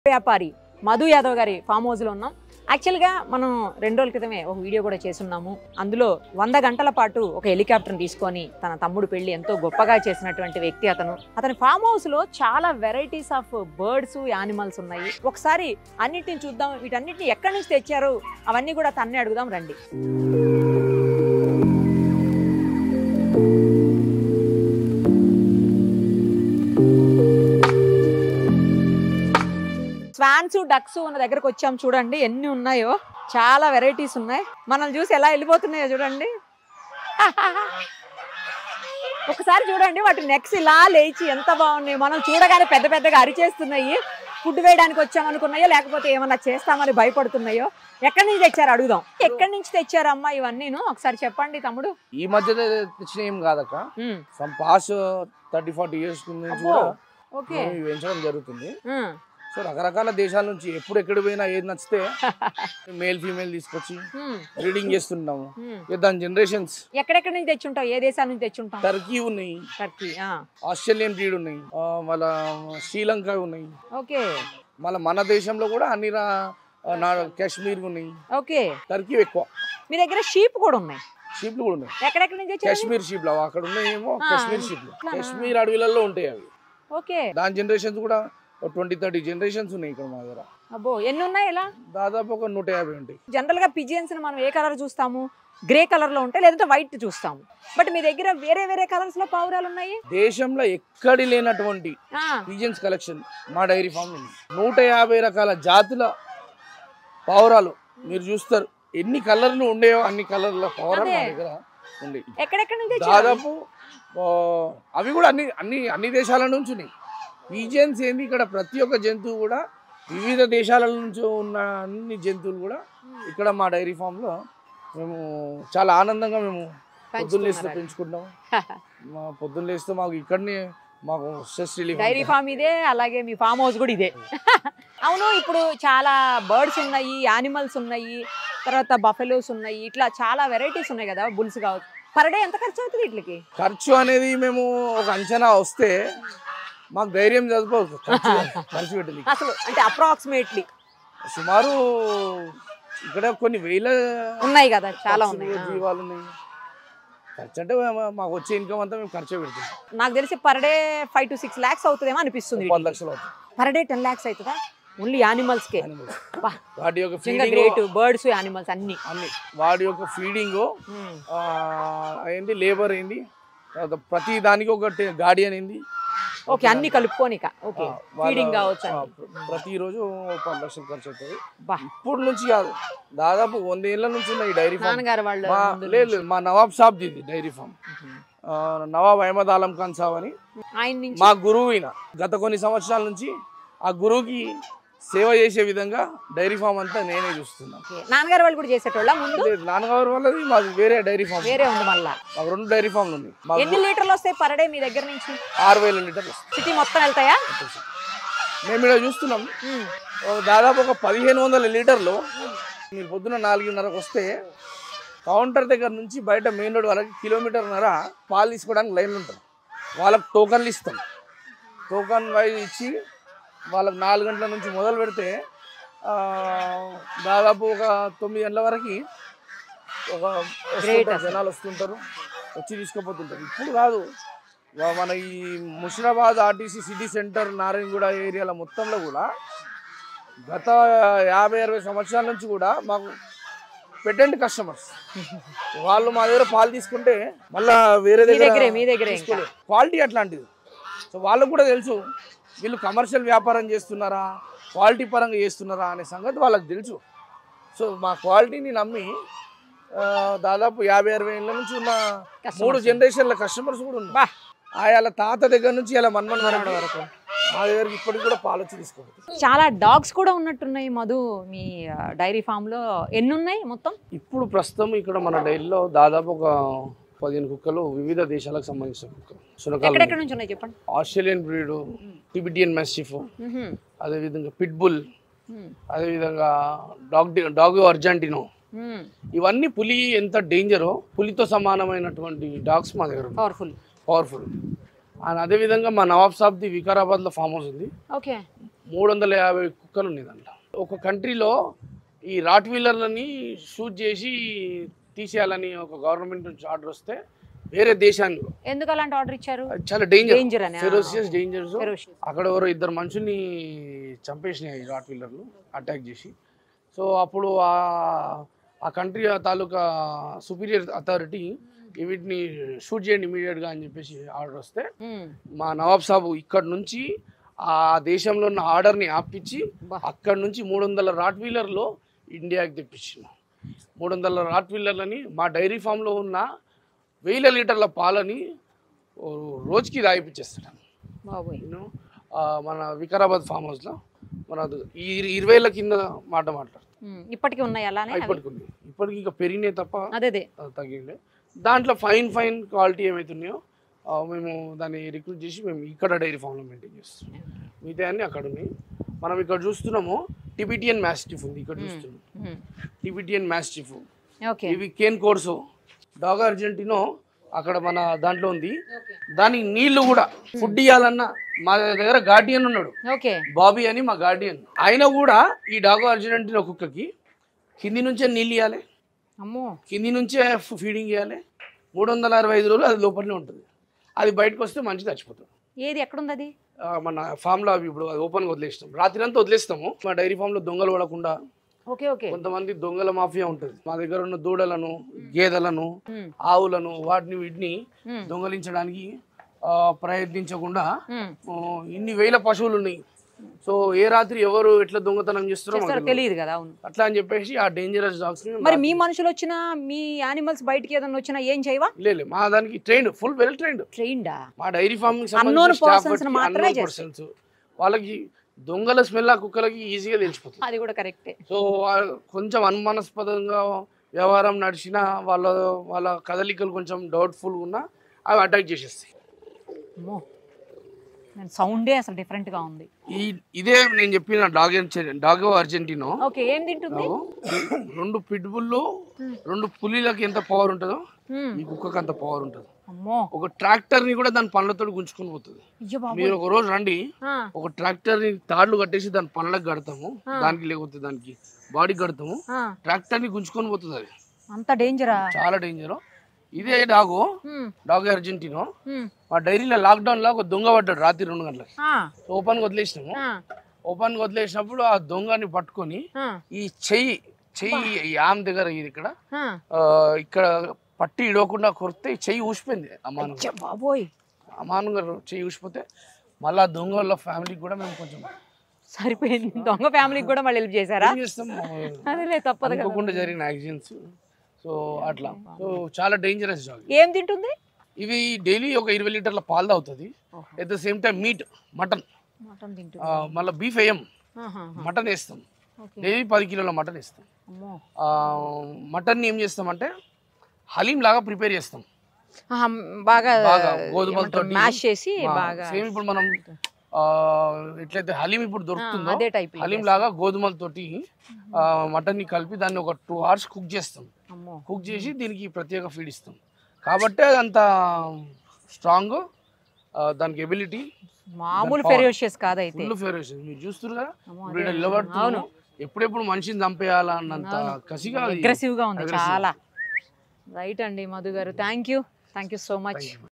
వ్యాపారి మధు యాదవ్ గారి ఫామ్ హౌస్లో ఉన్నాం యాక్చువల్గా మనం రెండు రోజుల క్రితమే ఒక వీడియో కూడా చేసున్నాము అందులో వంద గంటల పాటు ఒక హెలికాప్టర్ని తీసుకొని తన తమ్ముడు పెళ్లి ఎంతో గొప్పగా చేసినటువంటి వ్యక్తి అతను అతని ఫామ్ హౌస్లో చాలా వెరైటీస్ ఆఫ్ బర్డ్స్ యానిమల్స్ ఉన్నాయి ఒకసారి అన్నిటిని చూద్దాం వీటన్నిటిని ఎక్కడి నుంచి తెచ్చారు అవన్నీ కూడా తన్నే అడుగుదాం రండి స్వాన్స్ డక్స్ ఉన్న దగ్గరకు వచ్చాం చూడండి ఎన్ని ఉన్నాయో చాలా వెరైటీస్ ఉన్నాయి మనం చూసి ఎలా వెళ్ళిపోతున్నాయో చూడండి ఒకసారి చూడండి వాటి నెక్స్ ఇలా లేచి ఎంత బాగున్నాయి మనం చూడగానే పెద్ద పెద్దగా అరిచేస్తున్నాయి ఫుడ్ వేయడానికి వచ్చామనుకున్నాయో లేకపోతే ఏమన్నా చేస్తామని భయపడుతున్నాయో ఎక్కడి నుంచి తెచ్చారు అడుగుదాం ఎక్కడి నుంచి తెచ్చారమ్మా ఇవన్నీను ఒకసారి చెప్పండి తమ్ముడు ఈ మధ్య తెచ్చిన ఏం కాదక్క um, from past thirty forty years నుంచి అబ్బో. కూడా ఓకే మేము ఇవి పెంచడం జరుగుతుంది ఉమ్, సో రకరకాల దేశాల నుంచి ఎప్పుడు ఎక్కడ పోయినా ఏది నచ్చితే మేల్ ఫీమేల్ తీసుకొచ్చి ఉమ్, బ్రీడింగ్ చేస్తుంటాము ఉమ్. ఇక దాని జనరేషన్స్ ఎక్కడెక్కడి నుంచి తెచ్చుంటావు ఏ దేశాల నుంచి తెచ్చుంటాం టర్కీ ఉన్నాయి టర్కీ ఆ, ఆస్ట్రేలియన్ బ్రీడ్ ఉన్నాయి ఆ, మళ్ళా శ్రీలంక ఉన్నాయి ఓకే మళ్ళీ మన దేశంలో కూడా అన్ని రా- ఆ, నా కాశ్మీర్ ఉన్నాయి ఓకే టర్కీ ఎక్కువ మీ దగ్గర షీప్ కూడా ఉన్నాయి షీప్లు కూడా ఉన్నాయి ఎక్కడెక్కడి నుంచి తెచ్చారు కాశ్మీర్ షీప్లు అవి అక్కడ ఉన్నాయేమో ఆ, కాశ్మీర్ షీప్లు అట్లానా? కాశ్మీర్ అడవిలలో ఉంటాయి అవి ఓకే దాని జనరేషన్స్ కూడా ట్వంటీ థర్టీ జనరేషన్స్ ఉన్నాయి ఇక్కడ మా దగ్గర అబ్బో ఎన్ని ఉన్నాయి ఇలా దాదాపు ఒక నూట యాభై ఉంటాయి జనరల్ గా పిజియన్స్ మనం ఏ కలర్ చూస్తాము గ్రే కలర్ లో ఉంటాయి లేదంటే వైట్ చూస్తాము బట్ మీ దగ్గర వేరే వేరే కలర్స్ లో పావురాలు ఉన్నాయి దేశంలో ఎక్కడి లేనటువంటి ఆ, పీజన్స్ కలెక్షన్ మా డైరీ ఫామ్ ఉంది నూట యాభై రకాల జాతుల పావురాలు మీరు చూస్తారు ఎన్ని కలర్లు ఉండేవో అన్ని కలర్ల పావురాలు మా అదే. దగ్గర ఉంది ఎక్కడెక్కడి నుంచి తెచ్చారు దాదాపు ఆ, అవి కూడా అన్ని అన్ని అన్ని దేశాల నుంచి ఉన్నాయి పీజన్స్ ఏంది ఇక్కడ ప్రతి ఒక్క జంతువు కూడా వివిధ దేశాల నుంచి ఉన్న అన్ని జంతువులు కూడా ఇక్కడ మా డైరీ ఫామ్లో మేము చాలా ఆనందంగా మేము పొద్దున్న లేస్తే పెంచుతున్నారు. పెంచుకుంటాం మా పొద్దున్న లేస్తే మాకు ఇక్కడనే మాకు స్ట్రెస్ రిలీఫ్ డైరీ ఫామ్ ఇదే అలాగే మీ ఫామ్ హౌస్ కూడా ఇదే అవును ఇప్పుడు చాలా బర్డ్స్ ఉన్నాయి యానిమల్స్ ఉన్నాయి తర్వాత బఫెలోస్ ఉన్నాయి ఇట్లా చాలా వెరైటీస్ ఉన్నాయి కదా బుల్స్ కావచ్చు పర్ డే ఎంత ఖర్చు అవుతుంది వీటికి ఖర్చు అనేది మేము ఒక అంచనా వస్తే మాకు ధైర్యం చదువుకోవచ్చు ఖర్చు ఖర్చు పెట్టాలి అసలు అంటే అప్రాక్సిమేట్లీ సుమారు ఇక్కడ కొన్ని వేల ఉన్నాయి కదా చాలా పక్షులు, ఉన్నాయి ఆ. జీవాలు ఉన్నాయి ఖర్చు అంటే మా- మాకు వచ్చే ఇన్కమ్ అంతా మేము ఖర్చు పెడుతున్నాం నాకు తెలిసి per day five to six lakhs అవుతుందేమో అనిపిస్తుంది పది లక్షలు అవుతుంది పర్ డే టెన్ ల్యాక్స్ అవుతుందా ఓన్లీ యానిమల్స్ కే animals. బా, వాటి యొక్క నిజంగా ఫీడింగ్ గ్రేట్ బర్డ్స్ యానిమల్స్ అన్ని అన్ని వాటి యొక్క ఫీడింగ్ ఉమ్. ఏంది లేబర్ ఏంది తర్వాత ప్రతి దానికి ఒక గార్డియన్ ఏంది ఓకే అన్ని కలుపుకోనిక ఓకే ఆ, వాళ్ళ- ఫీడింగ్ కావచ్చు ఆ, అన్ని. ప్ర- ప్రతిరోజు పది లక్షలు ఖర్చు అవుతుంది బా ఇప్పుడు నుంచి కాదు దాదాపు వంద ఏళ్ళ నుంచి ఉన్నాయి ఈ డైరీ ఫామ్ నాన్నగారు వాళ్ళు మా ముందు లేదు లేదు, మా నవాబ్ సాబ్ ఇది డైరీ ఫామ్ ఉమ్. ఆ, నవాబ్ అహ్మద్ ఆలం ఖాన్ సాబ్ అని ఆయన నుంచి మా గురువు ఈయన గత కొన్ని సంవత్సరాల నుంచి ఆ గురువుకి సేవ చేసే విధంగా డైరీ ఫామ్ అంతా నేనే చూస్తున్నాను ఓకే. నాన్నగారు వాళ్ళు కూడా చేసేటోళ్ళ ముందు లేదు నాన్నగారు వాళ్ళది మాది వేరే డైరీ ఫామ్ వేరే ఉంది మళ్ళా మాకు రెండు డైరీ ఫామ్లు ఉన్నాయి మాకు ఎన్ని లీటర్లు వస్తాయి పర్ డే మీ దగ్గర నుంచి ఆరు వేల లీటర్లు వస్తాయి. సిటీ మొత్తం వెళ్తాయా మేము ఇక్కడ చూస్తున్నాం ఉమ్. ఓ దాదాపు ఒక పదిహేను వందల లీటర్లు మీరు పొద్దున నాలుగున్నరకు వస్తే కౌంటర్ దగ్గర నుంచి బయట మెయిన్ రోడ్ వరకు కిలోమీటర్న్నర పాలు తీసుకోవడానికి లైన్లు ఉంటాం వాళ్ళకి టోకన్లు ఇస్తాం టోకన్ వైజ్ ఇచ్చి వాళ్ళకి నాలుగు గంటల నుంచి మొదలు పెడితే ఆ, దాదాపు ఒక తొమ్మిది గంటల వరకు ఒక వస్తుంటారు, జనాలు వస్తుంటారు వచ్చి తీసుకుపోతుంటారు ఇప్పుడు కాదు వా- మన ఈ Musheerabad RTC city centre Narayanguda ఏరియాల మొత్తంలో కూడా గత యాభై అరవై సంవత్సరాల నుంచి కూడా మాకు పెటెంట్ కస్టమర్స్ వాళ్ళు మా దగ్గర పాలు తీసుకుంటే మళ్ళా వేరే మీ దగ్గరే మీ దగ్గర దగ్గరే ఇంకా తీసుకోలేదు. క్వాలిటీ అట్లాంటిది సో వాళ్ళకు కూడా తెలుసు వీళ్ళు కమర్షియల్ వ్యాపారం చేస్తున్నారా క్వాలిటీ పరంగా చేస్తున్నారా అనే సంగతి వాళ్ళకి తెలుసు సో మా క్వాలిటీని నమ్మి ఆ, దాదాపు యాభై అరవై ఏళ్ళ నుంచి ఉన్న మూడు జనరేషన్ల కస్టమర్స్ కూడా ఉన్నారు బా వాళ్ళ తాత దగ్గర నుంచి ఇలా మన్మన్ వరకు వరకు మా దగ్గరికి ఇప్పటికి కూడా పాలు వచ్చి తీసుకోవచ్చు చాలా డాగ్స్ కూడా ఉన్నట్టున్నాయి మధు మీ డైరీ ఫామ్ లో ఎన్ని ఉన్నాయి మొత్తం ఇప్పుడు ప్రస్తుతం ఇక్కడ మన డైరీలో దాదాపు ఒక పదిహేను కుక్కలు వివిధ దేశాలకు సంబంధించిన కుక్కలు శునకాలు ఎక్కడెక్కడ నుంచి ఉన్నాయి చెప్పండి ఆస్ట్రేలియన్ బ్రీడ్ టిబిటియన్ మెస్టిఫ్ మ్హూ. అదేవిధంగా పిట్బుల్ మ్. అదేవిధంగా డాగ్ డాగ్ అర్జెంటినో మ్. ఇవన్నీ పులి ఎంత డేంజరో పులితో సమానమైనటువంటి డాగ్స్ మా దగ్గర ఉన్నాయి పవర్ఫుల్ పవర్ఫుల్ అండ్ అదేవిధంగా మా నవాబ్ సాబ్ది వికారాబాద్లో ఫామ్ హౌస్ ఉంది ఓకే మూడు వందల యాభై కుక్కలు ఉన్నాయి దాంట్లో ఒక కంట్రీలో ఈ రాట్ వీలర్లని షూట్ చేసి తీసేయాలని ఒక గవర్నమెంట్ నుంచి ఆర్డర్ వస్తే వేరే దేశానికి ఎందుకు అలాంటి ఆర్డర్ ఇచ్చారు అది చాలా డేంజర్ డేంజర్ అని ఫెరోసియస్ డేంజర్స్ Ferocious. అక్కడ ఎవరో ఇద్దరు మనుషుల్ని చంపేసినాయి ఈ రాట్ వీలర్లు అటాక్ చేసి సో అప్పుడు ఆ ఆ కంట్రీ తాలూకా సుపీరియర్ అథారిటీ వీటిని షూట్ చేయండి ఇమీడియట్గా అని చెప్పేసి ఆర్డర్ వస్తే ఉమ్. మా నవాబ్ సాబు ఇక్కడ నుంచి ఆ దేశంలో ఉన్న ఆర్డర్ని ఆపించి బా. అక్కడ నుంచి మూడు వందల రాట్ వీలర్లో ఇండియాకి తెప్పించింది మూడు వందల రాట్ వీలర్లని మా డైరీ ఫామ్లో ఉన్న వేల లీటర్ల పాలని ఓ రోజుకి తాగిపించేస్తాడు బాబోయ్ నేను మన వికారాబాద్ ఫామ్ హౌస్లో మన అది ఈ ఇరవైల కింద మాట మాట్లాడు ఉమ్. ఇప్పటికీ ఉన్నాయి అలానే అవి? ఇప్పటికి ఉంది ఇప్పటికి ఇంకా పెరిగినాయి తప్ప అదే అదే ఆ, తగ్గిండే దాంట్లో ఫైన్ ఫైన్ క్వాలిటీ ఏమవుతున్నాయో ఆ, మేము దాన్ని రిక్రూట్ చేసి మేము ఇక్కడ డైరీ ఫామ్లో మెయింటైన్ చేస్తున్నాం మిగతా అన్ని అక్కడ ఉన్నాయి మనం ఇక్కడ చూస్తున్నాము టిబిటియన్ మ్యాస్టిఫ్ ఉంది ఇక్కడ చూస్తున్నాం ఉమ్. టిబిటియన్ మ్యాస్టిఫ్ ఓకే ఇవి కేన్ కోర్సో డాగ్ అర్జెంటినో అక్కడ మన దాంట్లో ఉంది దానికి నీళ్లు కూడా ఫుడ్ ఇవ్వాలన్నా మా దగ్గర గార్డియన్ ఉన్నాడు ఓకే బాబీ అని మా గార్డియన్ ఆయన కూడా ఈ డాగో అర్జెంటినో కుక్కకి కింది నుంచే నీళ్ళు ఇవ్వాలి అమ్మో కింది నుంచే ఫీడింగ్ ఇవ్వాలి మూడు వందల అరవై ఐదు రోజులు అది లోపలనే ఉంటుంది అది బయటకు వస్తే మంచి చచ్చిపోతుంది ఏది ఎక్కడుంది అది ఆ, మన ఫామ్లో అవి ఇప్పుడు అది ఓపెన్గా వదిలేస్తాం రాత్రి అంతా వదిలేస్తాము మా డైరీ ఫామ్లో దొంగలు పడకుండా ఓకే ఓకే కొంతమంది దొంగల మాఫియా ఉంటుంది మా దగ్గర ఉన్న దూడలను గేదెలను ఉమ్. ఆవులను వాటిని వీటిని ఉమ్. దొంగలించడానికి ఆ, ప్రయత్నించకుండా ఉమ్. ఆ, ఇన్ని వేల పశువులు ఉన్నాయి సో ఏ రాత్రి ఎవరు ఎట్లా దొంగతనం చేస్తారో మాకు చేస్తారో తెలియదు. తెలియదు కదా అవును అట్లా అని చెప్పేసి ఆ డేంజరస్ డాగ్స్ మరి మీ మనుషులు వచ్చినా మీ యానిమల్స్ బయటికి ఏదైనా వచ్చినా ఏం చేయవా లేదు మా దానికి ట్రైన్డ్ ఫుల్ వెల్ ట్రైన్డ్ ట్రైన్డా మా డైరీ ఫార్మ్ Unknown persons ని మాత్రమే పర్సన్స్ వాళ్ళకి దొంగల స్మెల్ ఆ కుక్కలకి ఈజీగా తెలిసిపోతుంది అది కూడా కరెక్టే సో వా- కొంచెం అనుమానాస్పదంగా వ్యవహారం నడిచినా వాళ్ళ వాళ్ళ కదలికలు కొంచెం డౌట్ఫుల్గా ఉన్నా అవి అటాక్ చేసేస్తాయి అమ్మో నేను సౌండే అసలు డిఫరెంట్ గా ఉంది ఈ ఇదే నేను చెప్పిన డాగ్ డాగో అర్జెంటినో ఓకే ఏం తింటుంది రెండు పిట్బుల్లు రెండు పులిలకి ఎంత పవర్ ఉంటుందో ఉమ్. ఈ కుక్కకి అంత పవర్ ఉంటుంది అమ్మో ఒక ట్రాక్టర్ ని కూడా దాని పనులతో గుంజుకొని పోతుంది అయ్యో బాబు మీరు ఒక రోజు రండి ఆ, ఒక ట్రాక్టర్ ని తాళ్లు కట్టేసి దాని పనులకు కడతాము దానికి లేకపోతే దానికి బాడీకి కడతాము ఆ, ట్రాక్టర్ ని గుంజుకొని పోతుంది అది అంత డేంజరా చాలా డేంజర్ ఇదే డాగు డాగ్ అర్జెంటినో మా డైరీలో లాక్డౌన్ లో ఒక దొంగ పడ్డాడు రాత్రి రెండు గంటలకు ఓపెన్ వదిలేసినాము ఓపెన్ వదిలేసినప్పుడు ఆ దొంగని పట్టుకొని ఈ చెయ్యి చెయ్యి ఈ ఆమె దగ్గర ఇది ఇక్కడ ఆ, ఇక్కడ పట్టి ఇడవకుండా కొరితే ఈ చెయ్యి ఊసిపోయింది అమానుగా బాబోయ్ అమానుగా చెయ్యి ఊసిపోతే మళ్ళీ ఆ దొంగ వాళ్ళ ఫ్యామిలీకి కూడా మేము కొంచెం సరిపోయింది దొంగ ఫ్యామిలీకి కూడా మళ్ళీ హెల్ప్ చేశారా ఏం చేస్తాం అదేలే తప్పదు కదా అనుకోకుండా జరిగిన యాక్సిడెంట్స్ సో అట్లా సో చాలా డేంజరస్ జాగ్ ఏం తింటుంది ఇవి డైలీ ఒక ఇరవై లీటర్ల పాలు తాగుతుంది at the same time meat mutton mutton తింటుంది మళ్ళీ బీఫ్ వేయం ఆహా, మటన్ వేస్తాం ఓకే డైలీ పది కిలోల మటన్ వేస్తాం అమ్మో మటన్ ఏం చేస్తామంటే హలీం లాగా ప్రిపేర్ చేస్తాం ఆహా, బాగా బాగా గోధుమలతో మ్యాష్ చేసి బాగా సేమ్ ఇప్పుడు మనం ఆ, ఎట్లయితే హలీం ఇప్పుడు దొరుకుతుందో అదే టైప్ హలీం లాగా గోధుమలతోటి మటన్ ని కలిపి దాన్ని ఒక టూ అవర్స్ కుక్ చేస్తాం అమ్మో కుక్ చేసి దీనికి ప్రత్యేక ఫీడ్ ఇస్తాం కాబట్టి అది అంత స్ట్రాంగ్ దానికి ఎబిలిటీ మామూలు ఫెరోషియస్ కాదైతే ఫుల్ ఫేవరెట్ మీరు చూస్తున్నారు కదా అమ్మో, ఇప్పుడు ఈడ అదే. నిలబడుతున్నాము ఎప్పుడెప్పుడు మనిషిని చంపేయాలా అన్నంత కసిగా అది అగ్రెసివ్ గా ఉంది aggressive. చాలా రైట్ అండి Madhu garu thank you thank you so much